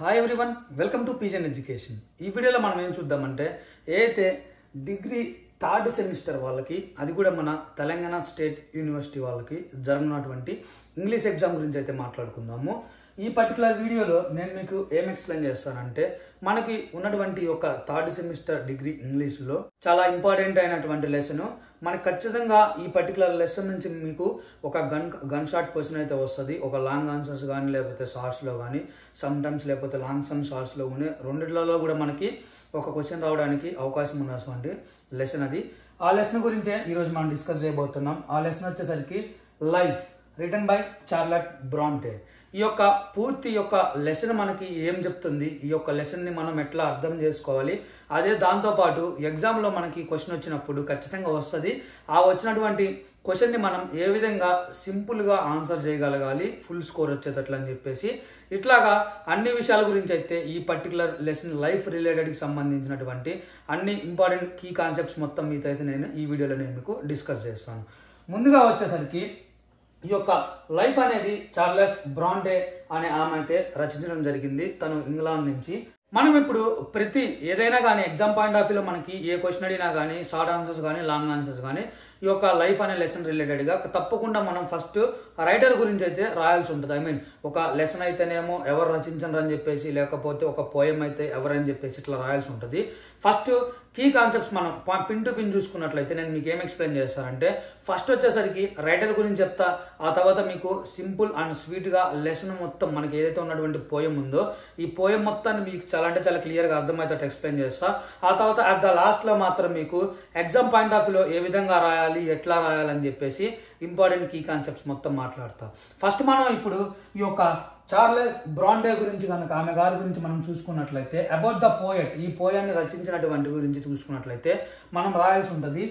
hi everyone welcome to pigeon education ఈ వీడియోలో మనం ఏం చూద్దామంటే ఏదైతే డిగ్రీ థర్డ్ సెమిస్టర్ వాళ్ళకి అది కూడా మన తెలంగాణ స్టేట్ యూనివర్సిటీ వాళ్ళకి జరగనటువంటి ఇంగ్లీష్ ఎగ్జామ్ గురించి అయితే మాట్లాడుకుందాము ఈ పర్టికులర్ వీడియోలో నేను మీకు ఏం ఎక్స్ప్లెయిన్ చేస్తానంటే మనకి ఉన్నటువంటి ఒక థర్డ్ సెమిస్టర్ డిగ్రీ ఇంగ్లీష్లో చాలా ఇంపార్టెంట్ అయినటువంటి లెసన్ మనకి ఖచ్చితంగా ఈ పర్టికులర్ లెసన్ నుంచి మీకు ఒక గన్ గన్ షాట్ క్వశ్చన్ అయితే వస్తుంది ఒక లాంగ్ ఆన్సర్స్ కానీ లేకపోతే షార్ట్స్లో కానీ సమ్ టైమ్స్ లేకపోతే లాంగ్ సమ్ షార్ట్స్లో కానీ రెండిట్లలో కూడా మనకి ఒక క్వశ్చన్ రావడానికి అవకాశం ఉన్నటువంటి లెసన్ అది ఆ లెసన్ గురించే ఈరోజు మనం డిస్కస్ చేయబోతున్నాం ఆ లెసన్ వచ్చేసరికి life written by Charlotte Bronte ఈ యొక్క పూర్తి యొక్క లెసన్ మనకి ఏం చెప్తుంది ఈ యొక్క లెసన్ని మనం ఎట్లా అర్థం చేసుకోవాలి అదే దాంతోపాటు ఎగ్జామ్లో మనకి క్వశ్చన్ వచ్చినప్పుడు ఖచ్చితంగా వస్తుంది ఆ వచ్చినటువంటి క్వశ్చన్ని మనం ఏ విధంగా సింపుల్గా ఆన్సర్ చేయగలగాలి ఫుల్ స్కోర్ వచ్చేటట్లు అని చెప్పేసి ఇట్లాగా అన్ని విషయాల గురించి అయితే ఈ పర్టికులర్ లెసన్ లైఫ్ రిలేటెడ్కి సంబంధించినటువంటి అన్ని ఇంపార్టెంట్ కీ కాన్సెప్ట్స్ మొత్తం మీతో అయితే నేను ఈ వీడియోలో నేను మీకు డిస్కస్ చేస్తాను ముందుగా వచ్చేసరికి ఈ యొక్క లైఫ్ అనేది చార్లెస్ బ్రాండే అనే ఆమె అయితే రచించడం జరిగింది తను ఇంగ్లాండ్ నుంచి మనం ఇప్పుడు ప్రతి ఏదైనా కానీ ఎగ్జామ్ పాయింట్ ఆఫ్ వ్యూలో మనకి ఏ క్వశ్చన్ అడిగినా కానీ షార్ట్ ఆన్సర్స్ కానీ లాంగ్ ఆన్సర్స్ కానీ ఈ యొక్క లైఫ్ అనే లెసన్ రిలేటెడ్గా తప్పకుండా మనం ఫస్ట్ రైటర్ గురించి అయితే రాయాల్సి ఉంటుంది ఐ మీన్ ఒక లెసన్ అయితేనేమో ఎవరు రచించరు అని చెప్పేసి లేకపోతే ఒక పోయం అయితే ఎవరని చెప్పేసి ఇట్లా రాయాల్సి ఉంటుంది ఫస్ట్ కీ కాన్సెప్ట్స్ మనం పిన్ టు పిన్ చూసుకున్నట్లయితే నేను మీకు ఏం ఎక్స్ప్లెయిన్ చేస్తానంటే ఫస్ట్ వచ్చేసరికి రైటర్ గురించి చెప్తా ఆ తర్వాత మీకు సింపుల్ అండ్ స్వీట్గా లెసన్ మొత్తం మనకి ఏదైతే ఉన్నటువంటి పోయం ఉందో ఈ పోయం మొత్తాన్ని మీకు చాలా అంటే చాలా క్లియర్గా అర్థమయ్యేటట్టు ఎక్స్ప్లెయిన్ చేస్తా ఆ తర్వాత అట్ ద లాస్ట్లో మాత్రం మీకు ఎగ్జామ్ పాయింట్ ఆఫ్ వ్యూలో ఏ విధంగా రాయాలి ఎట్లా రాయాలని చెప్పేసి ఇంపార్టెంట్ కీ కాన్సెప్ట్స్ మొత్తం మాట్లాడతా ఫస్ట్ మనం ఇప్పుడు ఈ యొక్క చార్లెస్ బ్రాండే గురించి కనుక ఆమె గారి గురించి మనం చూసుకున్నట్లయితే అబౌట్ ద పోయట్ ఈ పోయాన్ని రచించినటువంటి గురించి చూసుకున్నట్లయితే మనం రాయాల్సి ఉంటుంది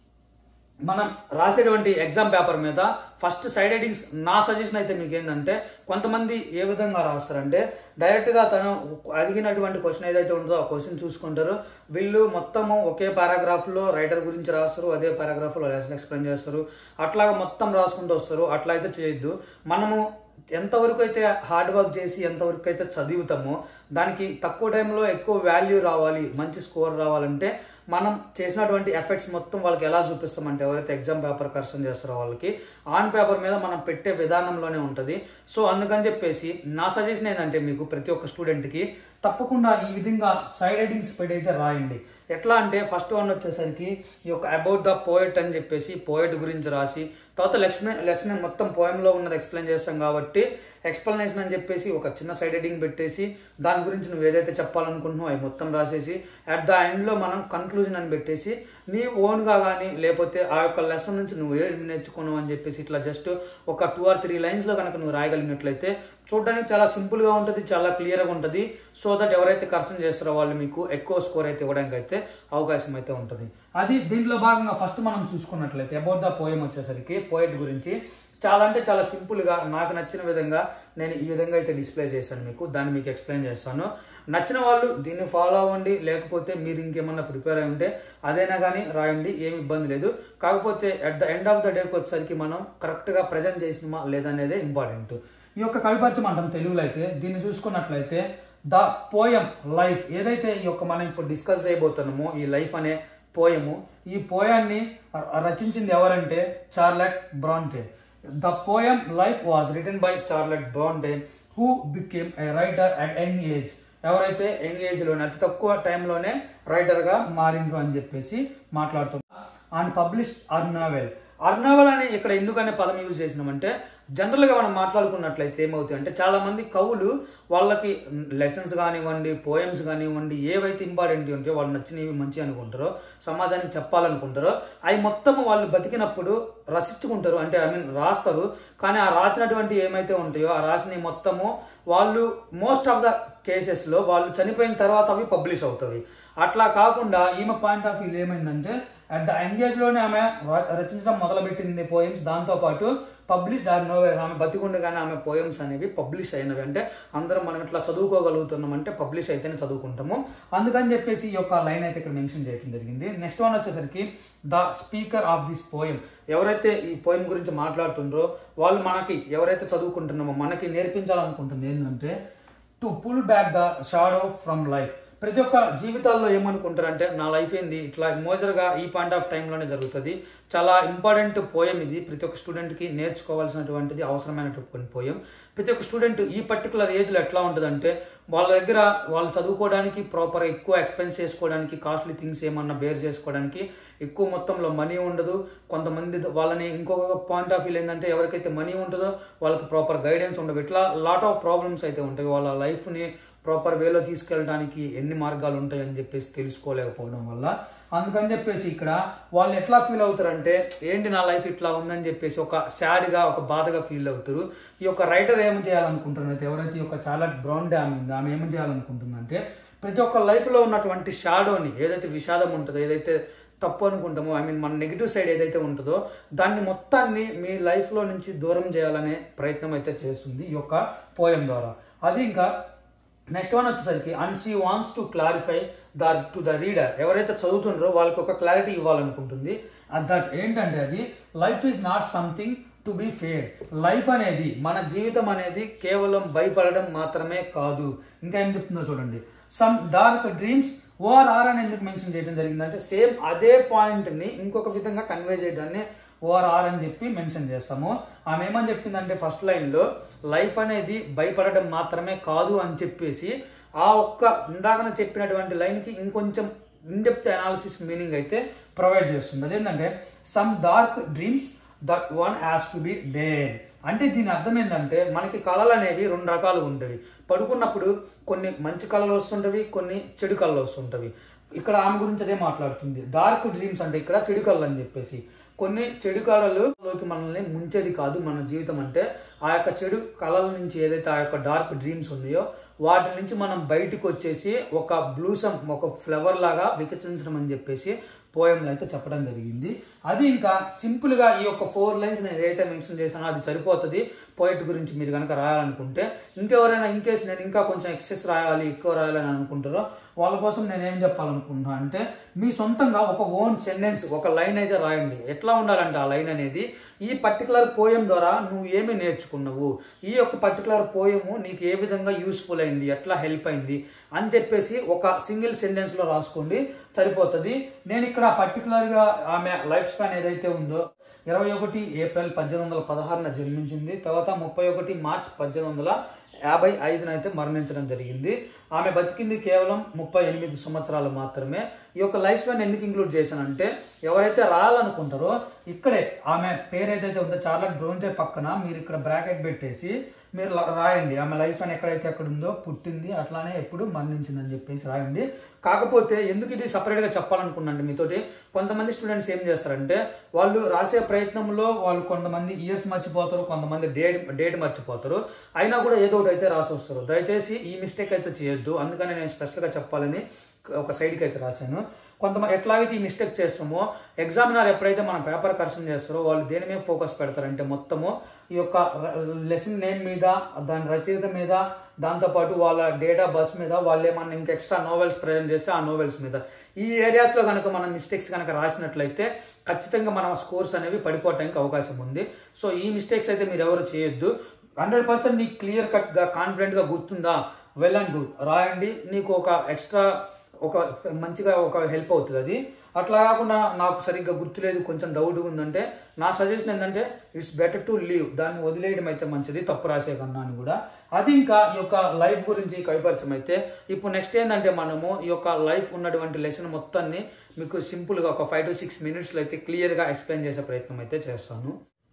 మనం రాసేటువంటి ఎగ్జామ్ పేపర్ మీద ఫస్ట్ సైడ్ హెడింగ్స్ నా సజెషన్ అయితే మీకు ఏంటంటే కొంతమంది ఏ విధంగా రాస్తారంటే డైరెక్ట్గా తను అడిగినటువంటి క్వశ్చన్ ఏదైతే ఉంటుందో ఆ క్వశ్చన్ చూసుకుంటారు వీళ్ళు మొత్తము ఒకే పారాగ్రాఫ్లో రైటర్ గురించి రాస్తారు అదే పారాగ్రాఫ్లో లెసన్ ఎక్స్ప్లెయిన్ చేస్తారు అట్లాగా మొత్తం రాసుకుంటూ వస్తారు అట్లా అయితే చేయొద్దు మనము ఎంతవరకు అయితే హార్డ్ వర్క్ చేసి ఎంతవరకు అయితే చదువుతామో దానికి తక్కువ టైంలో ఎక్కువ వాల్యూ రావాలి మంచి స్కోర్ రావాలంటే మనం చేసినటువంటి ఎఫెక్ట్స్ మొత్తం వాళ్ళకి ఎలా చూపిస్తామంటే ఎవరైతే ఎగ్జామ్ పేపర్ కరెక్షన్ చేస్తారో వాళ్ళకి ఆన్ పేపర్ మీద మనం పెట్టే విధానంలోనే ఉంటుంది సో అందుకని చెప్పేసి నా సజెషన్ ఏంటంటే మీకు ప్రతి ఒక్క స్టూడెంట్కి తప్పకుండా ఈ విధంగా సైడ్ హెడింగ్స్ పెట్టి రాయండి ఎట్లా అంటే ఫస్ట్ వన్ వచ్చేసరికి ఈ యొక్క అబౌట్ ద పోయట్ అని చెప్పేసి పోయట్ గురించి రాసి తర్వాత లెసన్ లెసన్ మొత్తం పోయంలో ఉన్నది ఎక్స్ప్లెయిన్ చేస్తాం కాబట్టి ఎక్స్ప్లెనేషన్ అని చెప్పేసి ఒక చిన్న సైడ్ హెడింగ్ పెట్టేసి దాని గురించి నువ్వు ఏదైతే చెప్పాలనుకుంటున్నావు అవి మొత్తం రాసేసి అట్ ద ఎండ్లో మనం కన్క్లూజన్ అని పెట్టేసి నీ ఓన్గా కానీ లేకపోతే ఆ యొక్క లెసన్ నుంచి నువ్వు ఏం నేర్చుకున్నావు అని చెప్పేసి ఇట్లా జస్ట్ ఒక టూ ఆర్ త్రీ లైన్స్లో కనుక నువ్వు రాయగలిగినట్లయితే చూడడానికి చాలా సింపుల్గా ఉంటుంది చాలా క్లియర్గా ఉంటుంది సో దట్ ఎవరైతే కరెక్షన్ చేస్తారో వాళ్ళు మీకు ఎక్కువ స్కోర్ అయితే ఇవ్వడానికి అయితే అవకాశం అయితే ఉంటుంది అది దీంట్లో భాగంగా ఫస్ట్ మనం చూసుకున్నట్లయితే అబౌట్ ద పోయం వచ్చేసరికి పోయిట్ గురించి చాలా అంటే చాలా సింపుల్గా నాకు నచ్చిన విధంగా నేను ఈ విధంగా అయితే డిస్ప్లే చేశాను మీకు దాన్ని మీకు ఎక్స్ప్లెయిన్ చేస్తాను నచ్చిన వాళ్ళు దీన్ని ఫాలో అవ్వండి లేకపోతే మీరు ఇంకేమన్నా ప్రిపేర్ అయి ఉంటే అదైనా కానీ రాయండి ఏమి ఇబ్బంది లేదు కాకపోతే at the end of the డేకి వచ్చేసరికి మనం కరెక్ట్గా ప్రజెంట్ చేసినమా లేదనేదే ఇంపార్టెంట్ ఈ యొక్క కవిపరిచయం అంటాం తెలుగులో అయితే దీన్ని చూసుకున్నట్లయితే ద పోయం లైఫ్ ఏదైతే ఈ యొక్క మనం ఇప్పుడు డిస్కస్ చేయబోతున్నామో ఈ లైఫ్ అనే పోయము ఈ పోయాన్ని రచించింది ఎవరంటే Charlotte Bronte the poem life was written by Charlotte Bronte who became a writer at young age ఎవరైతే యంగ్ ఏజ్లోనే అతి తక్కువ టైంలోనే రైటర్గా మారిండ్రు అని చెప్పేసి మాట్లాడుతున్నారు అండ్ పబ్లిష్ అర్నావెల్ అర్నావెల్ అని ఇక్కడ ఎందుకనే పదం యూజ్ చేసినామంటే జనరల్గా మనం మాట్లాడుకున్నట్లయితే ఏమవుతాయి అంటే చాలా మంది కవులు వాళ్ళకి లెసన్స్ కానివ్వండి పోయమ్స్ కానివ్వండి ఏవైతే ఇంపార్టెంట్ ఉంటాయో వాళ్ళు నచ్చినవి మంచి అనుకుంటారో సమాజానికి చెప్పాలనుకుంటారో అవి మొత్తం వాళ్ళు బతికినప్పుడు రసించుకుంటారు అంటే ఐ మీన్ రాస్తారు కానీ ఆ రాసినటువంటి ఏమైతే ఉంటాయో ఆ రాసినవి మొత్తము వాళ్ళు మోస్ట్ ఆఫ్ ద కేసెస్లో వాళ్ళు చనిపోయిన తర్వాత అవి పబ్లిష్ అవుతాయి అట్లా కాకుండా ఈమె పాయింట్ ఆఫ్ వ్యూ ఏమైందంటే అట్ ద ఎంగేజ్లోనే ఆమె రచించడం మొదలుపెట్టింది పోయిమ్స్ దాంతోపాటు పబ్లిష్ దాని నోవెల్ ఆమె బతికుండగానే ఆమె పోయమ్స్ అనేవి పబ్లిష్ అయినవి అంటే అందరం మనం ఇట్లా చదువుకోగలుగుతున్నాం అంటే పబ్లిష్ అయితేనే చదువుకుంటాము అందుకని చెప్పేసి ఈ యొక్క లైన్ అయితే ఇక్కడ మెన్షన్ చేయడం జరిగింది నెక్స్ట్ వన్ వచ్చేసరికి the speaker of this poem ఎవరైతే ఈ పోయం గురించి మాట్లాడుతుండ్రో వాళ్ళు మనకి ఎవరైతే చదువుకుంటున్నామో మనకి నేర్పించాలనుకుంటుంది ఏంటంటే to pull back the shadow from life ప్రతి ఒక్క జీవితాల్లో ఏమనుకుంటారంటే నా లైఫ్ ఏంది ఇట్లా మోజర్గా ఈ పాయింట్ ఆఫ్ టైంలోనే జరుగుతుంది చాలా ఇంపార్టెంట్ పోయం ఇది ప్రతి ఒక్క స్టూడెంట్కి నేర్చుకోవాల్సినటువంటిది అవసరమైనటువంటి పోయం ప్రతి ఒక్క స్టూడెంట్ ఈ పర్టికులర్ ఏజ్లో ఎట్లా ఉంటుందంటే వాళ్ళ దగ్గర వాళ్ళు చదువుకోవడానికి ప్రాపర్ ఎక్కువ ఎక్స్పెన్స్ చేసుకోవడానికి కాస్ట్లీ థింగ్స్ ఏమన్నా బేర్ చేసుకోవడానికి ఎక్కువ మొత్తంలో మనీ ఉండదు కొంతమంది వాళ్ళని ఇంకొక పాయింట్ ఆఫ్ వ్యూ ఏంటంటే ఎవరికైతే మనీ ఉంటుందో వాళ్ళకి ప్రాపర్ గైడెన్స్ ఉండవు ఇట్లా లాట్ ఆఫ్ ప్రాబ్లమ్స్ అయితే ఉంటాయి వాళ్ళ లైఫ్ని ప్రాపర్ వేలో తీసుకెళ్ళడానికి ఎన్ని మార్గాలు ఉంటాయని చెప్పేసి తెలుసుకోలేకపోవడం వల్ల అందుకని చెప్పేసి ఇక్కడ వాళ్ళు ఎట్లా ఫీల్ అవుతారంటే ఏంటి నా లైఫ్ ఇట్లా ఉందని చెప్పేసి ఒక సాడ్గా ఒక బాధగా ఫీల్ అవుతారు ఈ యొక్క రైటర్ ఏం చేయాలనుకుంటున్నారు ఎవరైతే ఈ యొక్క చాలా బ్రౌన్ డ్యామ్ ఉందో ఆమె ఏం చేయాలనుకుంటుందంటే ప్రతి ఒక్క లైఫ్లో ఉన్నటువంటి షాడోని ఏదైతే విషాదం ఉంటుందో ఏదైతే తప్పు అనుకుంటామో ఐ మీన్ మన నెగిటివ్ సైడ్ ఏదైతే ఉంటుందో దాన్ని మొత్తాన్ని మీ లైఫ్లో నుంచి దూరం చేయాలనే ప్రయత్నం అయితే చేస్తుంది ఈ యొక్క పోయం ద్వారా అది ఇంకా నెక్స్ట్ వన్ వచ్చేసరికి and she wants to clarify the to the reader ఎవరైతే చదువుతుండ్రో వాళ్ళకి ఒక క్లారిటీ ఇవ్వాలనుకుంటుంది దట్ ఏంటంటే అది life is not something to be fear life అనేది మన జీవితం అనేది కేవలం భయపడడం మాత్రమే కాదు ఇంకా ఏం చెప్తుందో చూడండి సమ్ డార్క్ డ్రీమ్స్ ఓఆర్ఆర్ అని ఎందుకు మెన్షన్ చేయడం జరిగిందంటే సేమ్ అదే పాయింట్ని ఇంకొక విధంగా కన్వే చేయడాన్ని ఓఆర్ఆర్ అని చెప్పి మెన్షన్ చేస్తాము ఆమె ఏమని చెప్పిందంటే ఫస్ట్ లైన్లో లైఫ్ అనేది భయపడడం మాత్రమే కాదు అని చెప్పేసి ఆ ఒక్క ఇందాకన చెప్పినటువంటి లైన్కి ఇంకొంచెం ఇన్డెప్త్ అనాలిసిస్ మీనింగ్ అయితే ప్రొవైడ్ చేస్తుంది అదేంటంటే some dark dreams that one has to be dare అంటే దీని అర్థం ఏంటంటే మనకి కళలు అనేవి రెండు రకాలు ఉండేవి పడుకున్నప్పుడు కొన్ని మంచి కళలు వస్తుంటవి కొన్ని చెడు కళలు వస్తుంటవి ఇక్కడ ఆమె గురించి అదే మాట్లాడుతుంది డార్క్ డ్రీమ్స్ అంటే ఇక్కడ చెడు కళలు అని చెప్పేసి కొన్ని చెడు కళలలోకి మనల్ని ముంచేది కాదు మన జీవితం అంటే ఆ యొక్క చెడు కళల నుంచి ఏదైతే ఆ యొక్క డార్క్ డ్రీమ్స్ ఉన్నాయో వాటి నుంచి మనం బయటకు వచ్చేసి ఒక బ్లూసమ్ ఒక ఫ్లవర్ లాగా వికసించడం అని చెప్పేసి పోయంలో అయితే చెప్పడం జరిగింది అది ఇంకా సింపుల్గా ఈ యొక్క ఫోర్ లైన్స్ నేను ఏదైతే మెన్షన్ చేశానో అది సరిపోతుంది పోయిట్ గురించి మీరు కనుక రాయాలనుకుంటే ఇంకెవరైనా ఇన్ కేసు నేను ఇంకా కొంచెం ఎక్సెస్ రాయాలి ఎక్కువ రాయాలని అనుకుంటారో వాళ్ళ కోసం నేను ఏం చెప్పాలనుకుంటున్నా అంటే మీ సొంతంగా ఒక ఓన్ సెంటెన్స్ ఒక లైన్ అయితే రాయండి ఎట్లా ఉండాలంటే ఆ లైన్ అనేది ఈ పర్టికులర్ పోయం ద్వారా నువ్వు ఏమి నేర్చుకున్నావు ఈ యొక్క పర్టికులర్ పోయము నీకు ఏ విధంగా యూస్ఫుల్ అయింది ఎట్లా హెల్ప్ అయింది అని చెప్పేసి ఒక సింగిల్ సెంటెన్స్లో రాసుకోండి సరిపోతుంది నేను ఇక్కడ పర్టికులర్గా ఆమె లైఫ్ స్పాన్ ఏదైతే ఉందో ఇరవై ఒకటి ఏప్రిల్ పద్దెనిమిది వందల పదహారున జన్మించింది తర్వాత ముప్పై ఒకటి మార్చ్ పద్దెనిమిది వందల యాభై ఐదున అయితే మరణించడం జరిగింది ఆమె బతికింది కేవలం ముప్పై ఎనిమిది సంవత్సరాలు మాత్రమే ఈ యొక్క లైఫ్ స్పాన్ ఎందుకు ఇంక్లూడ్ చేశానంటే ఎవరైతే రాయాలనుకుంటారో ఇక్కడే ఆమె పేరు ఏదైతే ఉందో చాలా బ్రోంజే పక్కన మీరు ఇక్కడ బ్రాకెట్ పెట్టేసి మీరు లా- రాయండి ఆమె లైఫ్ స్పాన్ ఎక్కడైతే ఎక్కడ ఉందో పుట్టింది అట్లానే ఎప్పుడు మరణించిందని చెప్పేసి రాయండి కాకపోతే ఎందుకు ఇది సపరేట్గా చెప్పాలనుకున్నాండి మీతోటి కొంతమంది స్టూడెంట్స్ ఏం చేస్తారంటే వాళ్ళు రాసే ప్రయత్నంలో వాళ్ళు కొంతమంది ఇయర్స్ మర్చిపోతారు కొంతమంది డేట్ డేట్ మర్చిపోతారు అయినా కూడా ఏదో ఒకటి అయితే రాసి వస్తారు దయచేసి ఈ మిస్టేక్ అయితే చేయొద్దు అందుకని నేను స్పెషల్గా చెప్పాలని ఒక సైడ్కి అయితే రాశాను కొంతమంది ఎట్లాగైతే ఈ మిస్టేక్ చేస్తామో ఎగ్జామినర్ ఎప్పుడైతే మనం పేపర్ కరెక్షన్ చేస్తారో వాళ్ళు దేని మీద ఫోకస్ పెడతారంటే మొత్తము ఈ యొక్క లెసన్ నేమ్ మీద దాని రచయిత మీద దాంతోపాటు వాళ్ళ డేట్ ఆఫ్ బర్త్ మీద వాళ్ళు ఏమన్నా ఇంకా ఎక్స్ట్రా నోవెల్స్ ప్రజెంట్ చేస్తే ఆ నోవెల్స్ మీద ఈ ఏరియాస్లో కనుక మనం మిస్టేక్స్ కనుక రాసినట్లయితే ఖచ్చితంగా మనం స్కోర్స్ అనేవి పడిపోవడానికి అవకాశం ఉంది సో ఈ మిస్టేక్స్ అయితే మీరు ఎవరు చేయొద్దు హండ్రెడ్ పర్సెంట్ నీకు క్లియర్ కట్గా కాన్ఫిడెంట్గా గుర్తుందా వెల్ అండ్ గుడ్ రాయండి నీకు ఒక ఎక్స్ట్రా ఒక మంచిగా ఒక హెల్ప్ అవుతుంది అది అట్లా కాకుండా నాకు సరిగ్గా గుర్తులేదు కొంచెం డౌట్ ఉందంటే నా సజెషన్ ఏంటంటే ఇట్స్ బెటర్ టు లీవ్ దాన్ని వదిలేయడం అయితే మంచిది తప్పు రాసే కన్నా అని కూడా అది ఇంకా ఈ యొక్క లైఫ్ గురించి కవిపరిచయం అయితే ఇప్పుడు నెక్స్ట్ ఏంటంటే మనము ఈ యొక్క లైఫ్ ఉన్నటువంటి లెసన్ మొత్తాన్ని మీకు సింపుల్గా ఒక ఫైవ్ టు సిక్స్ మినిట్స్లో అయితే క్లియర్గా ఎక్స్ప్లెయిన్ చేసే ప్రయత్నం అయితే చేస్తాను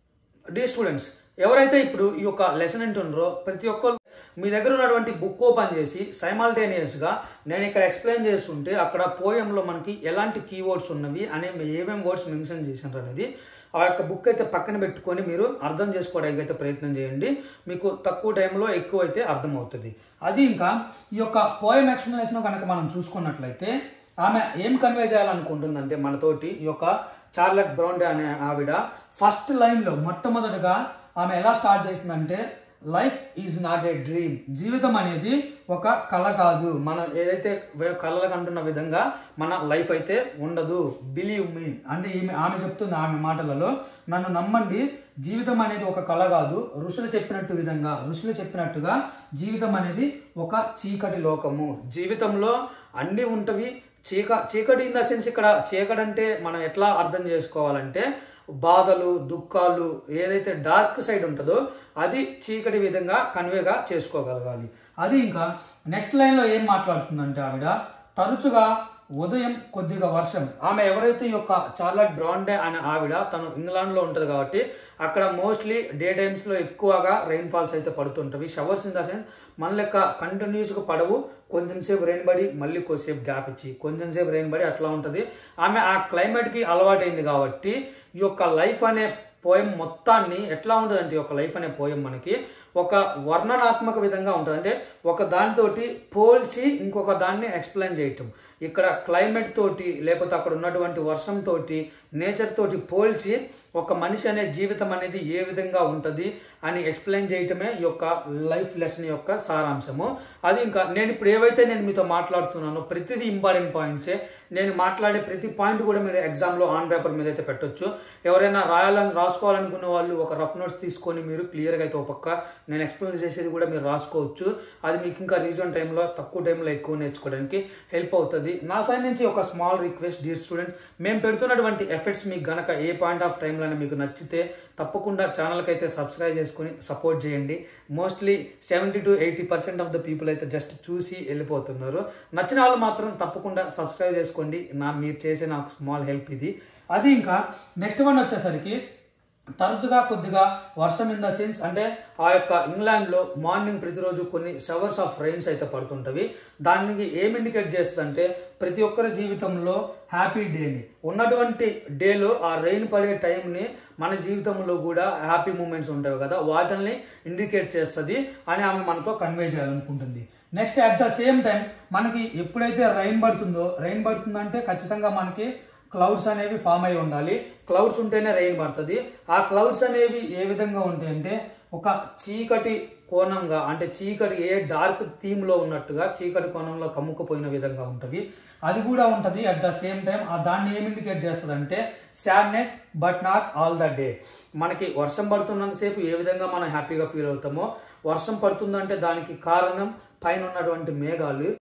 డే స్టూడెంట్స్ ఎవరైతే ఇప్పుడు ఈ యొక్క లెసన్ వింటున్నారో ప్రతి ఒక్కరు మీ దగ్గర ఉన్నటువంటి బుక్ ఓపెన్ చేసి సైమాల్టేనియస్గా నేను ఇక్కడ ఎక్స్ప్లెయిన్ చేస్తుంటే అక్కడ పోయంలో మనకి ఎలాంటి కీవర్డ్స్ ఉన్నవి అనే ఏమేమి వర్డ్స్ మెన్షన్ చేసినారు అనేది ఆ యొక్క బుక్ అయితే పక్కన పెట్టుకొని మీరు అర్థం చేసుకోవడానికి అయితే ప్రయత్నం చేయండి మీకు తక్కువ టైంలో ఎక్కువ అయితే అర్థమవుతుంది అది ఇంకా ఈ యొక్క పోయం ఎక్స్ప్లెనేషన్ కనుక మనం చూసుకున్నట్లయితే ఆమె ఏం కన్వే చేయాలనుకుంటుందంటే మనతోటి ఈ యొక్క చార్లెట్ బ్రౌండే అనే ఆవిడ ఫస్ట్ లైన్లో మొట్టమొదటిగా ఆమె ఎలా స్టార్ట్ చేసిందంటే life is not a dream జీవితం అనేది ఒక కళ కాదు మనం ఏదైతే వే- కళలకు అంటున్న విధంగా మన లైఫ్ అయితే ఉండదు బిలీవ్ మీ అంటే ఈమె ఆమె చెప్తుంది ఆమె మాటలలో నన్ను నమ్మండి జీవితం అనేది ఒక కళ కాదు ఋషులు చెప్పినట్టు విధంగా ఋషులు చెప్పినట్టుగా జీవితం అనేది ఒక చీకటి లోకము జీవితంలో అన్నీ ఉంటవి చీక చీకటి ఇన్ ద సెన్స్ ఇక్కడ చీకటి అంటే మనం ఎట్లా అర్థం చేసుకోవాలంటే బాధలు దుఃఖాలు ఏదైతే డార్క్ సైడ్ ఉంటుందో అది చీకటి విధంగా కన్వేగా చేసుకోగలగాలి అది ఇంకా నెక్స్ట్ లైన్లో ఏం మాట్లాడుతుందంటే ఆవిడ తరచుగా ఉదయం కొద్దిగా వర్షం ఆమె ఎవరైతే ఈ యొక్క చార్లెట్ బ్రాండే అనే ఆవిడ తను ఇంగ్లాండ్లో ఉంటుంది కాబట్టి అక్కడ మోస్ట్లీ డే టైమ్స్లో ఎక్కువగా రెయిన్ ఫాల్స్ అయితే పడుతుంటవి షవర్స్ ఇన్ ద సెన్స్ మన లెక్క కంటిన్యూస్గా పడవు కొంచెం సేపు రెయిన్ పడి మళ్ళీ కొద్దిసేపు గ్యాప్ ఇచ్చి కొంచెం సేపు రెయిన్ పడి అట్లా ఉంటుంది ఆమె ఆ క్లైమేట్కి అలవాటైంది కాబట్టి ఈ యొక్క లైఫ్ అనే పోయం మొత్తాన్ని ఎట్లా ఉంటుందంటే ఈ యొక్క లైఫ్ అనే పోయం మనకి ఒక వర్ణనాత్మక విధంగా ఉంటుంది అంటే ఒక దానితోటి పోల్చి ఇంకొక దాన్ని ఎక్స్ప్లెయిన్ చేయటం ఇక్కడ క్లైమేట్ తోటి లేకపోతే అక్కడ ఉన్నటువంటి వర్షం తోటి నేచర్ తోటి పోల్చి ఒక మనిషి అనే జీవితం అనేది ఏ విధంగా ఉంటుంది అని ఎక్స్ప్లెయిన్ చేయటమే ఈ యొక్క లైఫ్ లెసన్ యొక్క సారాంశము అది ఇంకా నేను ఇప్పుడు ఏవైతే నేను మీతో మాట్లాడుతున్నానో ప్రతిదీ ఇంపార్టెంట్ పాయింట్సే నేను మాట్లాడే ప్రతి పాయింట్ కూడా మీరు ఎగ్జామ్లో ఆన్ పేపర్ మీద అయితే పెట్టొచ్చు ఎవరైనా రాయాలని రాసుకోవాలనుకునే వాళ్ళు ఒక రఫ్ నోట్స్ తీసుకొని మీరు క్లియర్గా అయితే ఒక పక్క నేను ఎక్స్ప్లెయిన్ చేసేది కూడా మీరు రాసుకోవచ్చు అది మీకు ఇంకా రీజన్ టైంలో తక్కువ టైంలో ఎక్కువ నేర్చుకోవడానికి హెల్ప్ అవుతుంది నా సైడ్ నుంచి ఒక స్మాల్ రిక్వెస్ట్ డియర్ స్టూడెంట్ మేము పెడుతున్నటువంటి ఎఫర్ట్స్ మీకు గనక ఏ పాయింట్ ఆఫ్ టైంలో మీకు నచ్చితే తప్పకుండా ఛానల్కి అయితే సబ్స్క్రైబ్ చేసుకుని సపోర్ట్ చేయండి mostly seventy to eighty percent of the people అయితే జస్ట్ చూసి వెళ్ళిపోతున్నారు నచ్చిన వాళ్ళు మాత్రం తప్పకుండా సబ్స్క్రైబ్ చేసుకోండి నా మీరు చేసే నాకు స్మాల్ హెల్ప్ ఇది అది ఇంకా నెక్స్ట్ వన్ వచ్చేసరికి తరచుగా కొద్దిగా వర్షం ఇన్ ద సెన్స్ అంటే ఆ యొక్క ఇంగ్లాండ్లో మార్నింగ్ ప్రతిరోజు కొన్ని షవర్స్ ఆఫ్ రైన్స్ అయితే పడుతుంటవి దానికి ఏం ఇండికేట్ చేస్తుందంటే ప్రతి ఒక్కరి జీవితంలో హ్యాపీ డేని ఉన్నటువంటి డేలో ఆ రెయిన్ పడే టైంని మన జీవితంలో కూడా హ్యాపీ మూమెంట్స్ ఉంటాయి కదా వాటిని ఇండికేట్ చేస్తుంది అని ఆమె మనతో కన్వే చేయాలనుకుంటుంది next at the same time మనకి ఎప్పుడైతే రైన్ పడుతుందో రైన్ పడుతుందంటే ఖచ్చితంగా మనకి క్లౌడ్స్ అనేవి ఫామ్ అయి ఉండాలి క్లౌడ్స్ ఉంటేనే రెయిన్ పడుతుంది ఆ క్లౌడ్స్ అనేవి ఏ విధంగా ఉంటాయంటే ఒక చీకటి కోణంగా అంటే చీకటి ఏ డార్క్ థీమ్లో ఉన్నట్టుగా చీకటి కోణంలో కమ్ముకుపోయిన విధంగా ఉంటుంది అది కూడా ఉంటుంది అట్ ద సేమ్ టైం ఆ దాన్ని ఏం ఇండికేట్ చేస్తుంది అంటే sadness but not all the day మనకి వర్షం పడుతున్నంతసేపు ఏ విధంగా మనం హ్యాపీగా ఫీల్ అవుతామో వర్షం పడుతుందంటే దానికి కారణం పైన ఉన్నటువంటి మేఘాలు